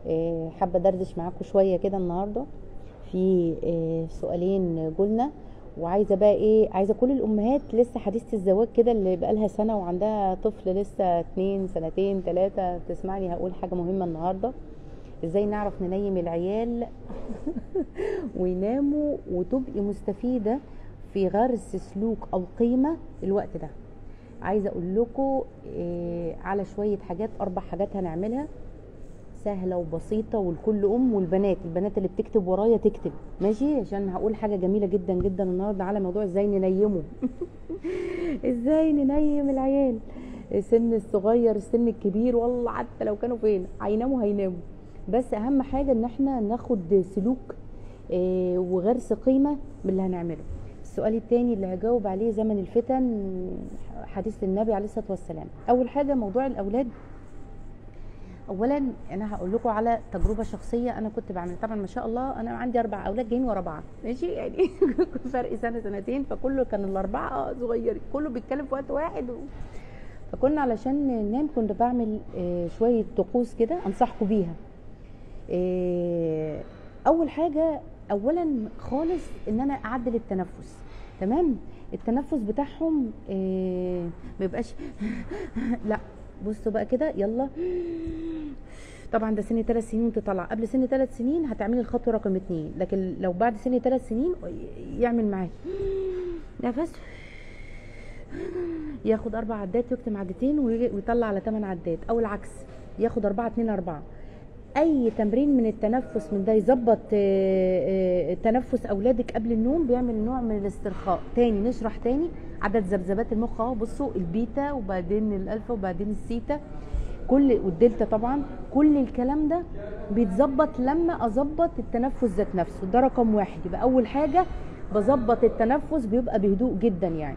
آه، حابه دردش معاكم شويه كده النهارده في آه، سؤالين قلنا وعايزه بقى ايه عايزه كل الامهات لسه حديثه الزواج كده اللي بقالها سنه وعندها طفل لسه اتنين سنتين تلاته تسمعني هقول حاجه مهمه النهارده ازاي نعرف ننيم العيال ويناموا وتبقي مستفيده في غرس سلوك او قيمه الوقت ده عايزه اقول لكم إيه على شويه حاجات اربع حاجات هنعملها سهله وبسيطه ولكل ام والبنات البنات اللي بتكتب ورايا تكتب ماشي عشان هقول حاجه جميله جدا جدا النهارده على موضوع ازاي ننيمه ازاي ننيم العيال السن الصغير السن الكبير والله حتى لو كانوا فين هيناموا هيناموا بس اهم حاجه ان احنا ناخد سلوك آه، وغرس قيمه من اللي هنعمله السؤال التاني اللي هجاوب عليه زمن الفتن حديث النبي عليه الصلاه والسلام اول حاجه موضوع الاولاد اولا انا هقول لكم على تجربه شخصيه انا كنت بعمل طبعا ما شاء الله انا عندي اربع اولاد جايين ورا بعض ماشي يعني فرق سنه سنتين فكله كان الاربعه صغيرين كله بيتكلم في وقت واحد و... فكنا علشان ننام كنت بعمل آه، شويه طقوس كده انصحكم بيها آه، اول حاجه اولا خالص ان انا اعدل التنفس تمام التنفس بتاعهم آه، ما يبقاش لا بصوا بقى كده يلا طبعا ده سن ثلاث سنين وانت طالعه قبل سن ثلاث سنين هتعملي الخطوه رقم اتنين لكن لو بعد سن ثلاث سنين يعمل معاك نفس ياخد اربع عدات يكتم عدتين ويجي- ويطلع على ثمان عدات او العكس ياخد اربعه اتنين اربعه اي تمرين من التنفس من ده يظبط آه، آه، تنفس اولادك قبل النوم بيعمل نوع من الاسترخاء تاني نشرح تاني عدد ذبذبات المخ اهو بصوا البيتا وبعدين الالفا وبعدين السيتا كل والدلتا طبعا كل الكلام ده بيتظبط لما اظبط التنفس ذات نفسه ده رقم واحد يبقى اول حاجه بظبط التنفس بيبقى بهدوء جدا يعني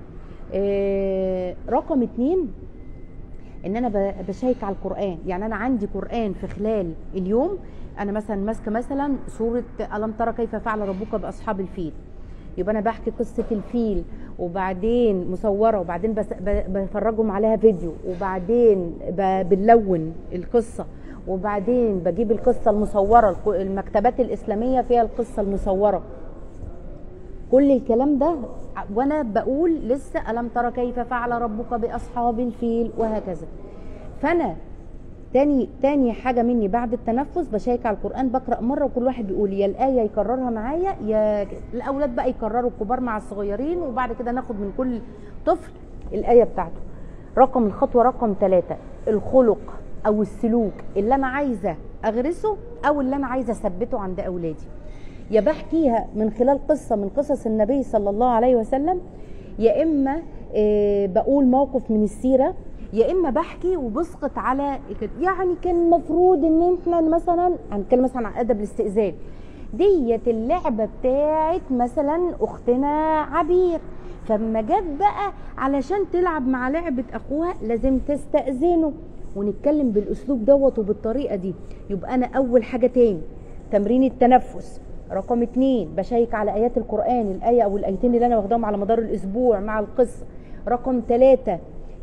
آه، رقم اتنين ان انا ب- بشيك على القران يعني انا عندي قران في خلال اليوم انا مثلا ماسكه مثلا سوره الم ترى كيف فعل ربك باصحاب الفيل يبقى انا بحكي قصه الفيل وبعدين مصوره وبعدين بس ب- بفرجهم عليها فيديو وبعدين ب- بنلون القصه وبعدين بجيب القصه المصوره الك- المكتبات الاسلاميه فيها القصه المصوره كل الكلام ده وانا بقول لسه الم ترى كيف فعل ربك باصحاب الفيل وهكذا فانا تاني تاني حاجه مني بعد التنفس بشيك على القران بقرا مره وكل واحد بيقول يا الايه يكررها معايا يا الاولاد بقى يكرروا الكبار مع الصغيرين وبعد كده ناخد من كل طفل الايه بتاعته رقم الخطوه رقم ثلاثة الخلق او السلوك اللي انا عايزه اغرسه او اللي انا عايزه اثبته عند اولادي يا بحكيها من خلال قصة من قصص النبي صلى الله عليه وسلم يا إما آه، بقول موقف من السيرة يا إما بحكي وبسقط على كده. يعني كان المفروض إن إحنا مثلا هنتكلم مثلا عن أدب الاستئذان ديت اللعبة بتاعت مثلا أختنا عبير فما جت بقى علشان تلعب مع لعبة أخوها لازم تستأذنه ونتكلم بالأسلوب دوت وبالطريقة دي يبقى أنا أول حاجة تاني تمرين التنفس رقم اتنين بشيك على ايات القران الايه او الايتين اللي انا واخداهم على مدار الاسبوع مع القصه رقم ثلاثة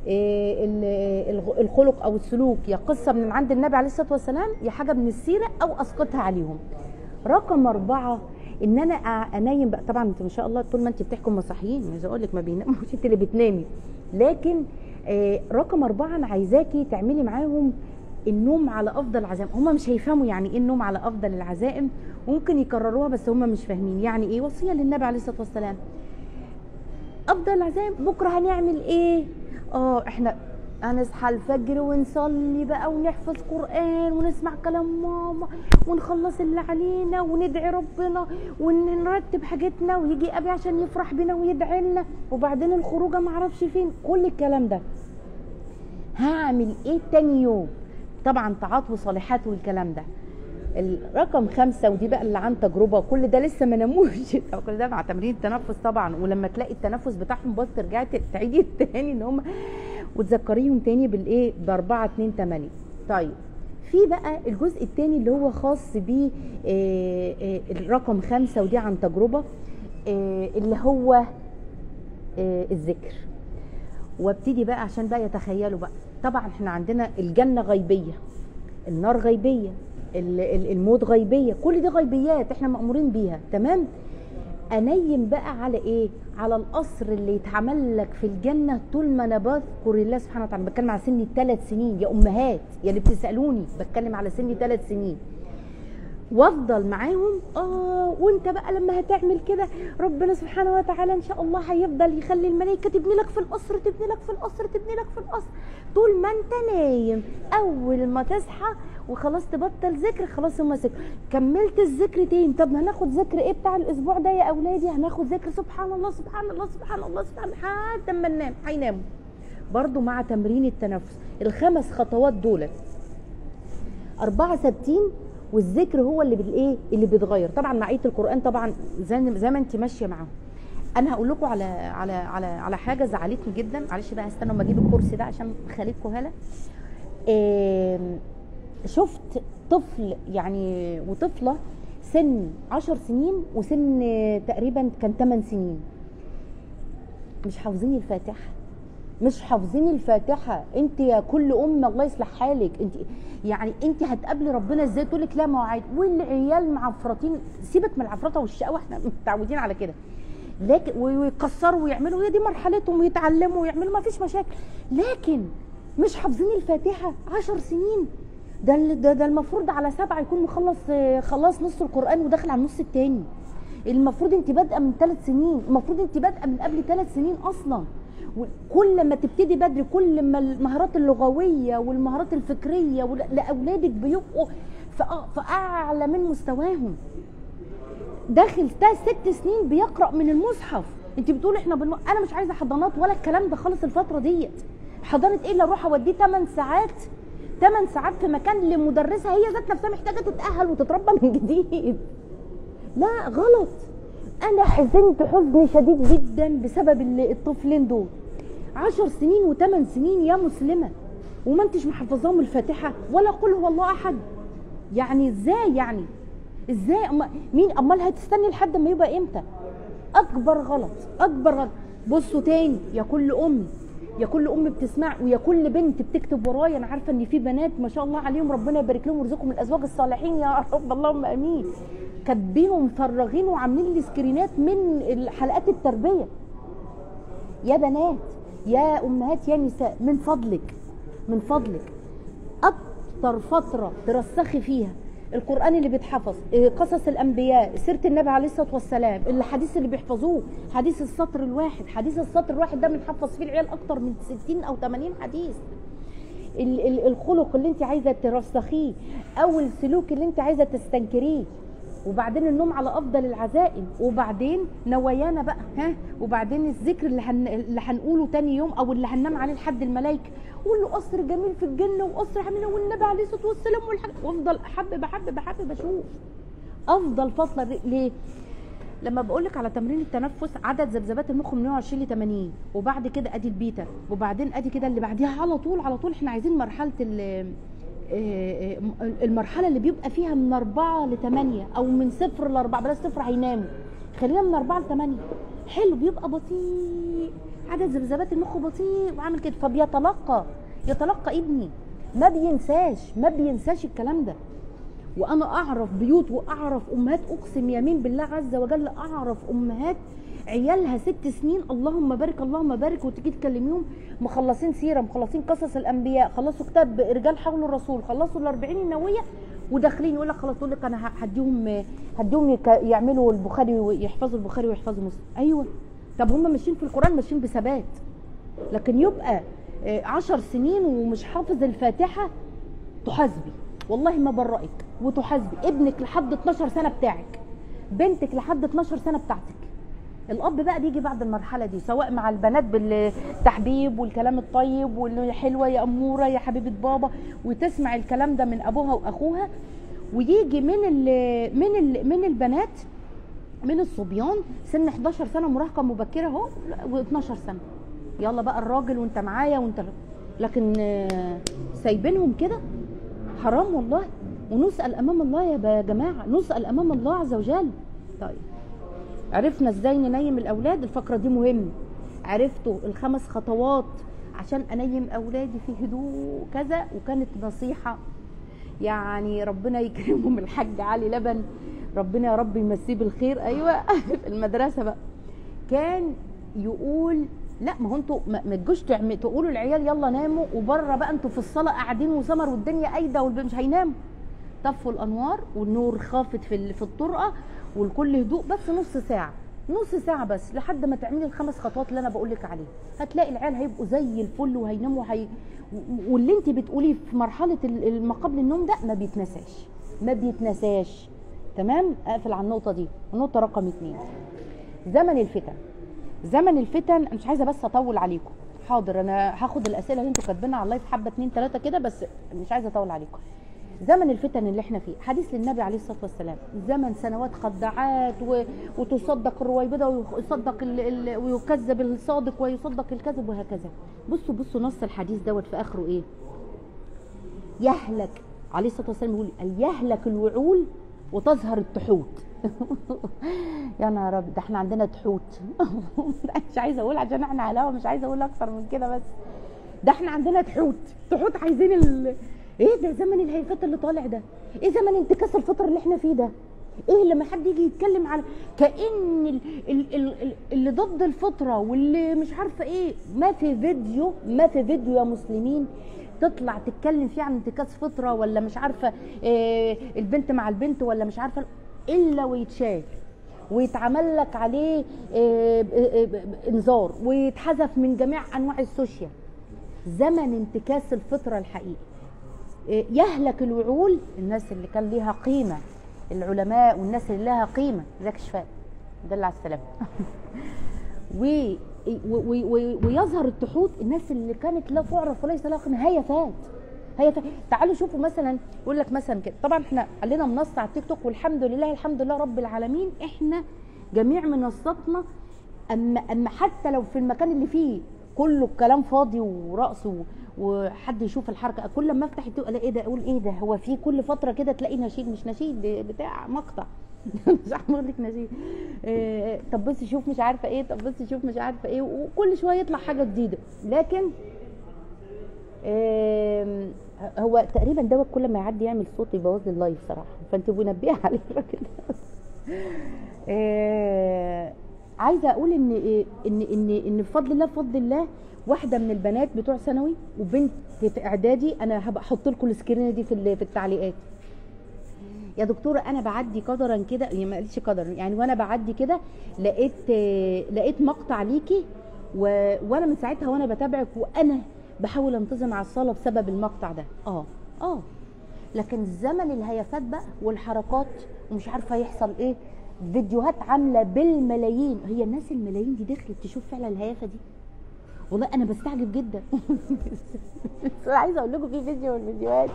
الخلق او السلوك يا قصه من عند النبي عليه الصلاه والسلام يا حاجه من السيره او اسقطها عليهم رقم أربعة ان انا أ- انيم بقى طبعا انت ما شاء الله طول ما انت بتحكم مصحيين عايزه اقول لك ما بيناموش انت اللي بتنامي لكن آه، رقم أربعة انا عايزاكي تعملي معاهم النوم على افضل العزائم هم مش هيفهموا يعني ايه النوم على افضل العزائم ممكن يكرروها بس هم مش فاهمين يعني ايه وصيه للنبي عليه الصلاه والسلام افضل العزائم بكره هنعمل ايه اه احنا هنصحى الفجر ونصلي بقى ونحفظ قران ونسمع كلام ماما ونخلص اللي علينا وندعي ربنا ونرتب حاجتنا ويجي ابي عشان يفرح بينا ويدعي لنا وبعدين الخروجه معرفش فين كل الكلام ده هعمل ايه تاني يوم طبعا طاعات وصالحات والكلام ده الرقم خمسة ودي بقى اللي عن تجربة كل ده لسه ما ناموش طب كل ده مع تمرين التنفس طبعا ولما تلاقي التنفس بتاعهم باظ ترجعي ت- تعيدي تاني ان هم وتذكريهم تاني بالايه باربعة اتنين تمانية طيب في بقى الجزء التاني اللي هو خاص ب الرقم خمسة ودي عن تجربة آه، اللي هو آه، الذكر وابتدي بقى عشان بقى يتخيلوا بقى طبعا احنا عندنا الجنة غيبية النار غيبية ال- ال- الموت غيبيه كل دي غيبيات احنا مامورين بيها تمام انيم بقى على ايه على القصر اللي يتعمل لك في الجنه طول ما انا بذكر الله سبحانه وتعالى بتكلم على سن الثلاث سنين يا امهات يا اللي بتسالوني بتكلم على سن ثلاث سنين وافضل معاهم اه وانت بقى لما هتعمل كده ربنا سبحانه وتعالى ان شاء الله هيفضل يخلي الملائكه تبني لك في القصر تبني لك في القصر تبني لك في القصر طول ما انت نايم اول ما تصحى وخلاص تبطل ذكر خلاص هم ذكر كملت الذكرتين طب هناخد ذكر ايه بتاع الاسبوع ده يا اولادي هناخد ذكر سبحان الله سبحان الله سبحان الله سبحان الله لحد ما ننام هيناموا برضو مع تمرين التنفس الخمس خطوات دولت أربعة ثابتين والذكر هو اللي بالايه اللي بيتغير طبعا مع ايه القران طبعا زي زي ما انت ماشيه معاهم انا هقول لكم على على على على حاجه زعلتني جدا معلش بقى هستنى اما اجيب الكرسي ده عشان خليكم هلا آم، شفت طفل يعني وطفله سن عشر سنين وسن تقريبا كان 8 سنين مش حافظين الفاتحه مش حافظين الفاتحه انت يا كل ام الله يصلح حالك انت يعني انت هتقابلي ربنا ازاي تقول لك لا مواعيد والعيال معفرطين سيبك من العفرطه والشقاوه احنا متعودين على كده لكن ويكسروا ويعملوا هي دي مرحلتهم ويتعلموا ويعملوا ما فيش مشاكل لكن مش حافظين الفاتحه عشر سنين ده ال- ده, ده المفروض على سبعه يكون مخلص آه، خلاص نص القران وداخل على النص التاني المفروض انت بادئه من ثلاث سنين المفروض انت بادئه من قبل ثلاث سنين اصلا وكل ما تبتدي بدري كل ما المهارات اللغويه والمهارات الفكريه وال- لاولادك بيبقوا في أ- في اعلى من مستواهم داخل ده ست سنين بيقرا من المصحف انت بتقول احنا بنو... انا مش عايزه حضانات ولا الكلام ده خالص الفتره ديت حضانه ايه اللي اروح اوديه 8 ساعات 8 ساعات في مكان لمدرسه هي ذات نفسها محتاجه تتاهل وتتربى من جديد لا غلط انا حزنت حزن شديد جدا بسبب ال- الطفلين دول عشر سنين وثمان سنين يا مسلمه وما انتش محفظاهم الفاتحه ولا قل هو الله احد يعني ازاي يعني ازاي أما مين امال هتستني لحد ما يبقى امتى اكبر غلط اكبر غلط بصوا تاني يا كل ام يا كل ام بتسمع ويا كل بنت بتكتب ورايا انا عارفه ان في بنات ما شاء الله عليهم ربنا يبارك لهم ويرزقهم الازواج الصالحين يا رب اللهم امين كاتبين ومفرغين وعاملين لي سكرينات من حلقات التربيه يا بنات يا امهات يا نساء من فضلك من فضلك اكتر فتره ترسخي فيها القران اللي بيتحفظ إيه، قصص الانبياء سيره النبي عليه الصلاه والسلام الحديث اللي بيحفظوه حديث السطر الواحد حديث السطر الواحد ده بنحفظ فيه العيال اكتر من 60 او 80 حديث ال- ال- الخلق اللي انت عايزه ترسخيه او السلوك اللي انت عايزه تستنكريه وبعدين النوم على افضل العزائم وبعدين نوايانا بقى ها وبعدين الذكر اللي هن... اللي هنقوله تاني يوم او اللي هننام عليه لحد الملائكه قول له قصر جميل في الجنه وقصر حمينه والنبي عليه الصلاه والسلام والحاجة وافضل احبب احبب احبب اشوف افضل فتره ر- ليه لما بقول لك على تمرين التنفس عدد ذبذبات المخ من 120 ل 80 وبعد كده ادي البيتا وبعدين ادي كده اللي بعديها على طول على طول احنا عايزين مرحله ال آه، آه، المرحله اللي بيبقى فيها من 4 ل 8 او من صفر ل 4 بلاش صفر هيناموا خلينا من 4 ل 8 حلو بيبقى بطيء عدد ذبذبات المخ بطيء وعامل كده فبيتلقى يتلقى ابني ما بينساش ما بينساش الكلام ده وانا اعرف بيوت واعرف امهات اقسم يمين بالله عز وجل اعرف امهات عيالها ست سنين اللهم بارك اللهم بارك وتيجي تكلميهم مخلصين سيره مخلصين قصص الانبياء خلصوا كتاب رجال حول الرسول خلصوا الأربعين النوويه وداخلين يقول لك خلاص يقول لك انا هديهم هديهم يك- يعملوا البخاري ويحفظوا البخاري ويحفظوا مسلم ايوه طب هم ماشيين في القران ماشيين بثبات لكن يبقى آه، عشر سنين ومش حافظ الفاتحه تحاسبي والله ما برئك وتحاسبي ابنك لحد 12 سنه بتاعك بنتك لحد 12 سنه بتاعتك الاب بقى بيجي بعد المرحله دي سواء مع البنات بالتحبيب والكلام الطيب واللي يا حلوه يا اموره يا حبيبه بابا وتسمع الكلام ده من ابوها واخوها ويجي من ال من ال من البنات من الصبيان سن 11 سنه مراهقه مبكره اهو و12 سنه يلا بقى الراجل وانت معايا وانت لكن آه، سايبينهم كده حرام والله ونسال امام الله يا ب- جماعه نسال امام الله عز وجل طيب عرفنا ازاي ننيم الاولاد الفقره دي مهمه عرفتوا الخمس خطوات عشان انيم اولادي في هدوء كذا وكانت نصيحه يعني ربنا يكرمهم الحاج علي لبن ربنا يا رب يمسيه بالخير ايوه في المدرسه بقى كان يقول لا ما هو انتوا ما ما تجوش تعم- تقولوا العيال يلا ناموا وبره بقى انتوا في الصاله قاعدين وسمر والدنيا قايده والب- مش هيناموا طفوا الانوار والنور خافت في ال- في الطرقه والكل هدوء بس نص ساعه نص ساعه بس لحد ما تعملي الخمس خطوات اللي انا بقول لك عليها هتلاقي العيال هيبقوا زي الفل وهيناموا هي... واللي انت بتقوليه في مرحله ال- ما قبل النوم ده ما بيتنساش ما بيتنساش تمام اقفل على النقطه دي النقطه رقم اتنين زمن الفتن زمن الفتن أنا مش عايزه بس اطول عليكم حاضر انا هاخد الاسئله اللي انتوا كاتبينها على اللايف حبه اتنين تلاته كده بس مش عايزه اطول عليكم زمن الفتن اللي احنا فيه حديث للنبي عليه الصلاه والسلام زمن سنوات خداعات و... وتصدق الرويبضه ويصدق ال... ال... ويكذب الصادق ويصدق الكذب وهكذا بصوا بصوا نص الحديث دوت في اخره ايه يهلك عليه الصلاه والسلام يقول يهلك الوعول وتظهر التحوت يا نهار رب ده احنا عندنا تحوت مش عايزه اقول عشان احنا على الهوا مش عايزه اقول اكتر من كده بس ده احنا عندنا تحوت تحوت عايزين ال... ايه ده زمن الهيفات اللي طالع ده ايه زمن انتكاس الفطر اللي احنا فيه ده ايه لما حد يجي يتكلم على كان ال... ال... ال... ال- اللي ضد الفطره واللي مش عارفه ايه ما في فيديو ما في فيديو يا مسلمين تطلع تتكلم فيه عن انتكاس فطره ولا مش عارفه إيه البنت مع البنت ولا مش عارفه الا ويتشاف ويتعمل لك عليه إيه إيه إيه انذار ويتحذف من جميع انواع السوشيال زمن انتكاس الفطره الحقيقي إيه، يهلك الوعول الناس اللي كان ليها قيمه العلماء والناس اللي لها قيمه زي شفاء دل على السلامه و و- و- ويظهر التحوت الناس اللي كانت لا تعرف وليس لها قيمه هيفات هيفات تعالوا شوفوا مثلا يقول لك مثلا كده طبعا احنا علينا منصه على التيك توك والحمد لله الحمد لله رب العالمين احنا جميع منصاتنا اما اما حتى لو في المكان اللي فيه كله كلام فاضي ورقص و- وحد يشوف الحركه كل ما افتح التيك الاقي ايه ده اقول ايه ده هو في كل فتره كده تلاقي نشيد مش نشيد بتاع مقطع مش هعمل لك نشيد إيه طب بص شوف مش عارفه ايه طب بص شوف مش عارفه ايه وكل شويه يطلع حاجه جديده لكن آم، هو تقريبا دوت كل ما يعدي يعمل صوت يبوظ لي اللايف صراحه فانت منبهه على الراجل ده آه، عايزه اقول ان إيه، ان ان ان بفضل الله بفضل الله واحده من البنات بتوع ثانوي وبنت في اعدادي انا هبقى احط لكم السكرينه دي في ال- في التعليقات يا دكتوره انا بعدي قدرا كده يعني ما قالتش قدرا يعني وانا بعدي كده لقيت آه، لقيت مقطع ليكي و... وانا من ساعتها وانا بتابعك وانا بحاول انتظم على الصلاه بسبب المقطع ده اه اه لكن زمن الهيافات بقى والحركات ومش عارفه يحصل ايه فيديوهات عامله بالملايين هي الناس الملايين دي دخلت تشوف فعلا الهيافه دي والله انا بستعجب جدا بس أنا عايزه اقول لكم في فيديو من الفيديوهات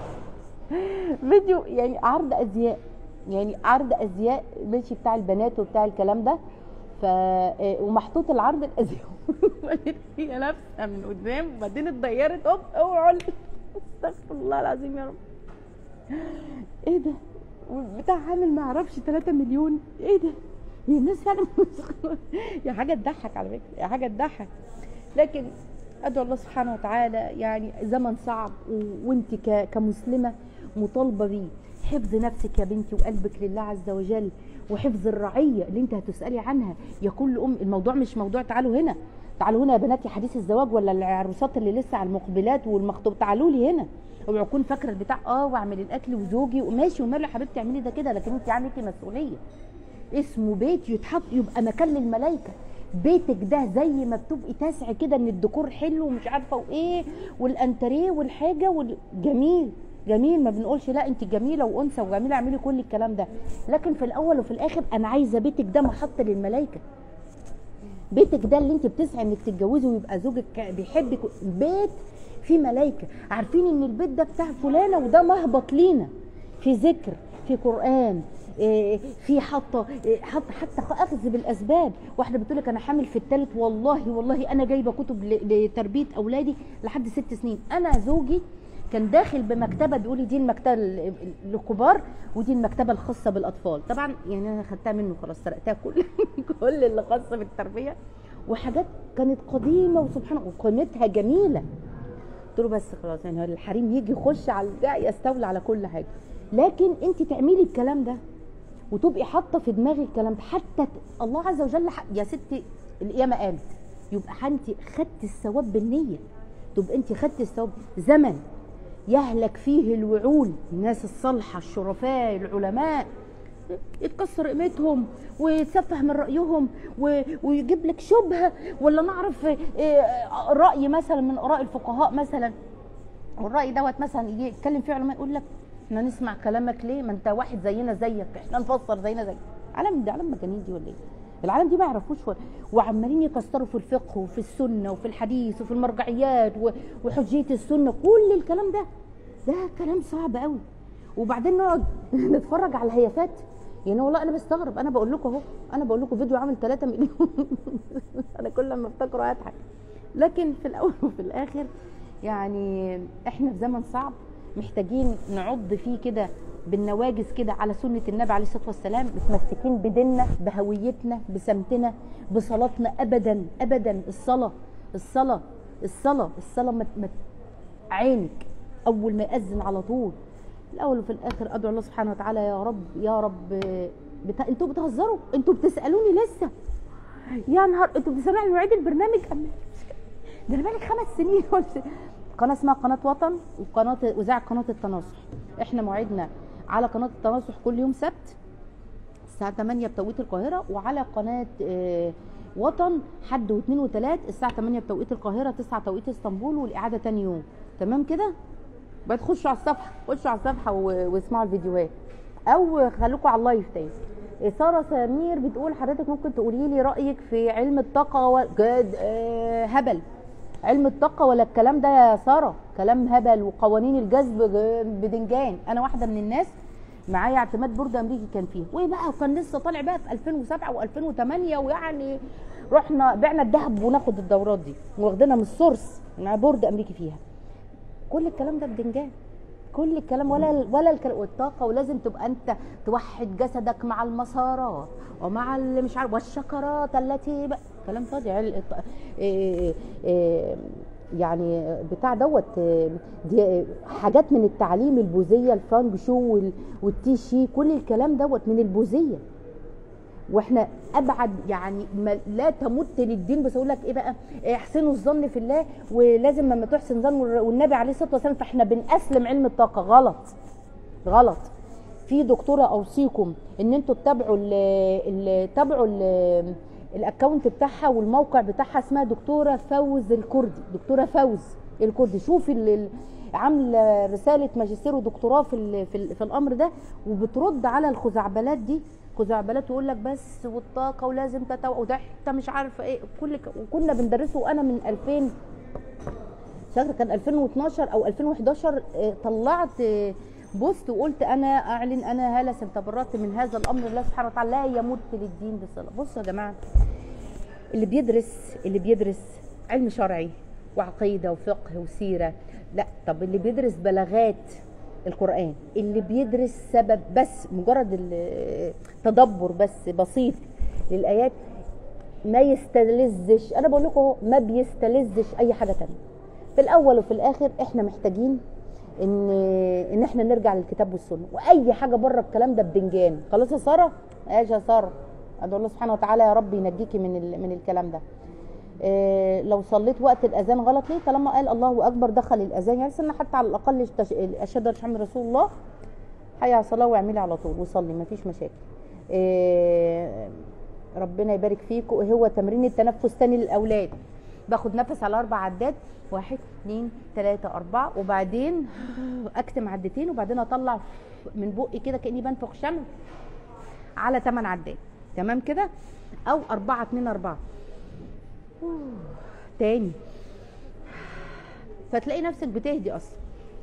فيديو يعني عرض ازياء يعني عرض ازياء ماشي بتاع البنات وبتاع الكلام ده ف آه، ومحطوط العرض الازياء وبعدين هي لابسه من قدام وبعدين اتغيرت اوب اوعوا استغفر الله العظيم يا رب ايه ده بتاع عامل ما اعرفش 3 مليون ايه ده هي الناس فعلا يا حاجه تضحك على فكره يا حاجه تضحك لكن ادعو الله سبحانه وتعالى يعني زمن صعب و- وانت ك- كمسلمه مطالبه بيه حفظ نفسك يا بنتي وقلبك لله عز وجل وحفظ الرعيه اللي انت هتسالي عنها يا كل ام الموضوع مش موضوع تعالوا هنا تعالوا هنا يا بناتي حديث الزواج ولا العروسات اللي لسه على المقبلات والمخطوب تعالوا لي هنا اوعوا اكون فاكره البتاع اه واعمل الاكل وزوجي وماشي وماله يا حبيبتي اعملي ده كده لكن انت عندك مسؤوليه اسمه بيت يتحط يبقى مكان للملائكه بيتك ده زي ما بتبقي تسعي كده ان الديكور حلو ومش عارفه وايه والانتريه والحاجه والجميل جميل ما بنقولش لا انت جميله وانثى وجميله اعملي كل الكلام ده لكن في الاول وفي الاخر انا عايزه بيتك ده محط للملائكه بيتك ده اللي انت بتسعي انك تتجوزي ويبقى زوجك بيحبك بيت فيه ملائكه عارفين ان البيت ده بتاع فلانه وده مهبط لينا في ذكر في قران إيه، في حاطه إيه، حاطه حتى اخذ بالاسباب واحده بتقول لك انا حامل في الثالث والله والله انا جايبه كتب ل- لتربيه اولادي لحد ست سنين انا زوجي كان داخل بمكتبه بيقول لي دي المكتبه ال- للكبار ودي المكتبه الخاصه بالاطفال طبعا يعني انا خدتها منه خلاص سرقتها كل كل اللي خاصه بالتربيه وحاجات كانت قديمه وسبحان الله وقيمتها جميله قلت له بس خلاص يعني الحريم يجي يخش على البتاع يستولى على كل حاجه لكن انت تعملي الكلام ده وتبقي حاطه في دماغك الكلام ده حتى ت- الله عز وجل ح- يا ستي القيامه قامت يبقى انت خدتي الثواب بالنيه تبقى انت خدتي الثواب زمن يهلك فيه الوعول الناس الصالحه الشرفاء العلماء يتكسر قيمتهم ويتسفه من رايهم و- ويجيب لك شبهه ولا نعرف إيه، راي مثلا من اراء الفقهاء مثلا والراي دوت مثلا يجي يتكلم فيه علماء يقول لك احنا نسمع كلامك ليه ما انت واحد زينا زيك احنا نفسر زينا زيك عالم ده عالم مجانين دي ولا ايه العالم دي ما يعرفوش و- وعمالين يكسروا في الفقه وفي السنه وفي الحديث وفي المرجعيات و- وحجيه السنه كل الكلام ده ده كلام صعب قوي وبعدين نقعد نتفرج على الهيافات يعني والله انا بستغرب انا بقول لكم اهو انا بقول لكم فيديو عامل 3 مليون انا كل ما افتكره اضحك لكن في الاول وفي الاخر يعني احنا في زمن صعب محتاجين نعض فيه كده بالنواجز كده على سنة النبي عليه الصلاة والسلام متمسكين بديننا بهويتنا بسمتنا بصلاتنا أبدا أبدا الصلاة الصلاة الصلاة الصلاة ما ما- عينك أول ما يأذن على طول الأول وفي الآخر أدعو الله سبحانه وتعالى يا رب يا رب بتا... انتوا بتهزروا انتوا بتسألوني لسه يا نهار انتوا بتسمعوا مواعيد البرنامج أم... ده انا بقالك خمس سنين قلت قناه اسمها قناه وطن وقناه اذاعه قناه التناصح احنا موعدنا على قناه التناصح كل يوم سبت الساعه 8 بتوقيت القاهره وعلى قناه آه، وطن حد واثنين وثلاث الساعه 8 بتوقيت القاهره 9 توقيت اسطنبول والاعاده تاني يوم تمام كده بقى تخشوا على الصفحه خشوا على الصفحه و- واسمعوا الفيديوهات او خليكم على اللايف تاني ساره سمير بتقول حضرتك ممكن تقولي لي رايك في علم الطاقه و... جد آه هبل علم الطاقه ولا الكلام ده يا ساره كلام هبل وقوانين الجذب ج- بدنجان انا واحده من الناس معايا اعتماد بورد امريكي كان فيه وبقى وكان لسه طالع بقى في 2007 و2008 ويعني رحنا بعنا الذهب وناخد الدورات دي واخدينها من السورس مع بورد امريكي فيها كل الكلام ده بدنجان كل الكلام ولا ولا الكلام والطاقه ولازم تبقى انت توحد جسدك مع المسارات ومع اللي مش عارف والشكرات التي ب... كلام فاضي عل... الط- إيه إيه يعني بتاع دوت إيه، دي حاجات من التعليم البوذيه الفانج شو وال- والتي شي كل الكلام دوت من البوذيه واحنا ابعد يعني ما لا تمت للدين بس اقول لك ايه بقى احسنوا الظن في الله ولازم لما تحسن ظن والنبي عليه الصلاه والسلام فاحنا بنأسلم علم الطاقه غلط غلط في دكتوره اوصيكم ان انتوا تتابعوا ال ال تابعوا ال الاكونت بتاعها والموقع بتاعها اسمها دكتوره فوز الكردي دكتوره فوز الكردي شوفي ال- ال- عامله رساله ماجستير ودكتوراه في ال في, ال في الامر ده وبترد على الخزعبلات دي خزعبلات يقول لك بس والطاقه ولازم تتو وده انت مش عارفه ايه كل ك... وكنا بندرسه وانا من 2000 مش فاكره كان 2012 او 2011 آه، طلعت آه، بوست وقلت انا اعلن انا هاله تبرأت من هذا الامر الله سبحانه وتعالى لا يمت للدين بصله بصوا يا جماعه اللي بيدرس اللي بيدرس علم شرعي وعقيده وفقه وسيره لا طب اللي بيدرس بلاغات القران اللي بيدرس سبب بس مجرد التدبر بس بسيط للايات ما يستلذش انا بقول لكم أهو، ما بيستلذش اي حاجه تانية في الاول وفي الاخر احنا محتاجين ان ان احنا نرجع للكتاب والسنه واي حاجه بره الكلام ده بدنجان خلاص يا ساره ايش يا ساره ادعو الله سبحانه وتعالى يا رب ينجيكي من ال- من الكلام ده إيه لو صليت وقت الاذان غلط ليه طالما قال الله اكبر دخل الاذان يعني سنة حتى على الاقل اشتش- اشهد ان محمد رسول الله حي على الصلاه واعملي على طول وصلي مفيش مشاكل إيه ربنا يبارك فيكم هو تمرين التنفس تاني للاولاد باخد نفس على اربع عدات واحد اتنين تلاته اربعه وبعدين اكتم عدتين وبعدين اطلع من بقي كده كاني بنفخ شمع على 8 عدات تمام كده او أربعة اتنين أربعة تاني فتلاقي نفسك بتهدي اصلا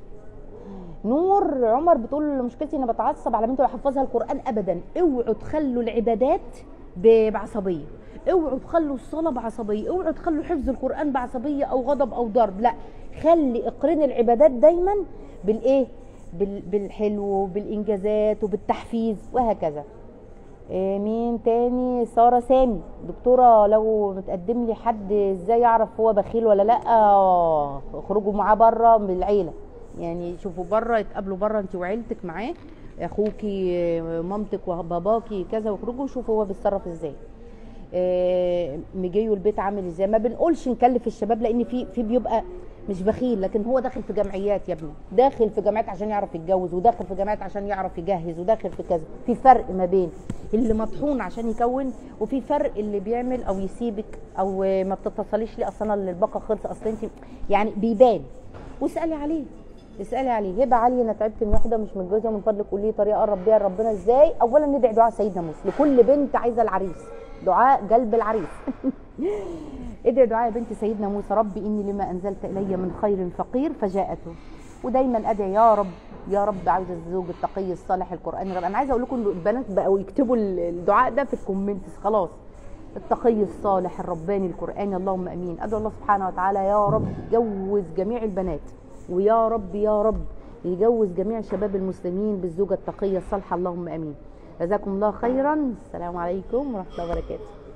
نور عمر بتقول مشكلتي اني بتعصب على بنتي وبحفظها القران ابدا اوعوا تخلوا العبادات ب- بعصبيه اوعوا تخلوا الصلاه بعصبيه اوعوا تخلوا حفظ القران بعصبيه او غضب او ضرب لا خلي اقرن العبادات دايما بالايه بال- بالحلو بالانجازات وبالتحفيز وهكذا إيه مين تاني ساره سامي دكتوره لو متقدم لي حد ازاي اعرف هو بخيل ولا لا آه، اخرجوا معاه بره من العيله يعني شوفوا بره يتقابلوا بره انت وعيلتك معاه اخوكي آه، مامتك وباباكي كذا واخرجوا شوفوا هو بيتصرف ازاي آه، مجيوا البيت عامل ازاي ما بنقولش نكلف الشباب لان في في بيبقى مش بخيل لكن هو داخل في جمعيات يا ابني داخل في جامعات عشان يعرف يتجوز وداخل في جامعات عشان يعرف يجهز وداخل في كذا في فرق ما بين اللي مطحون عشان يكون وفي فرق اللي بيعمل او يسيبك او آه، ما بتتصليش ليه اصلا الباقه خلص اصل انت يعني بيبان واسالي عليه اسالي عليه هبه علي انا تعبت من واحده مش متجوزه من فضلك قولي لي طريقه اقرب بيها لربنا ازاي اولا ندعي دعاء سيدنا موسى لكل بنت عايزه العريس دعاء قلب العريس ادعي دعاء يا بنت سيدنا موسى ربي اني لما انزلت الي من خير فقير فجاءته ودايما ادعي يا رب يا رب عاوزه الزوج التقي الصالح القراني الرب. انا عايزه اقول لكم إن البنات بقوا يكتبوا الدعاء ده في الكومنتس خلاص التقي الصالح الرباني القراني اللهم امين ادعو الله سبحانه وتعالى يا رب جوز جميع البنات ويا رب يا رب يجوز جميع شباب المسلمين بالزوجه التقيه الصالحه اللهم امين جزاكم الله خيرا السلام عليكم ورحمه الله وبركاته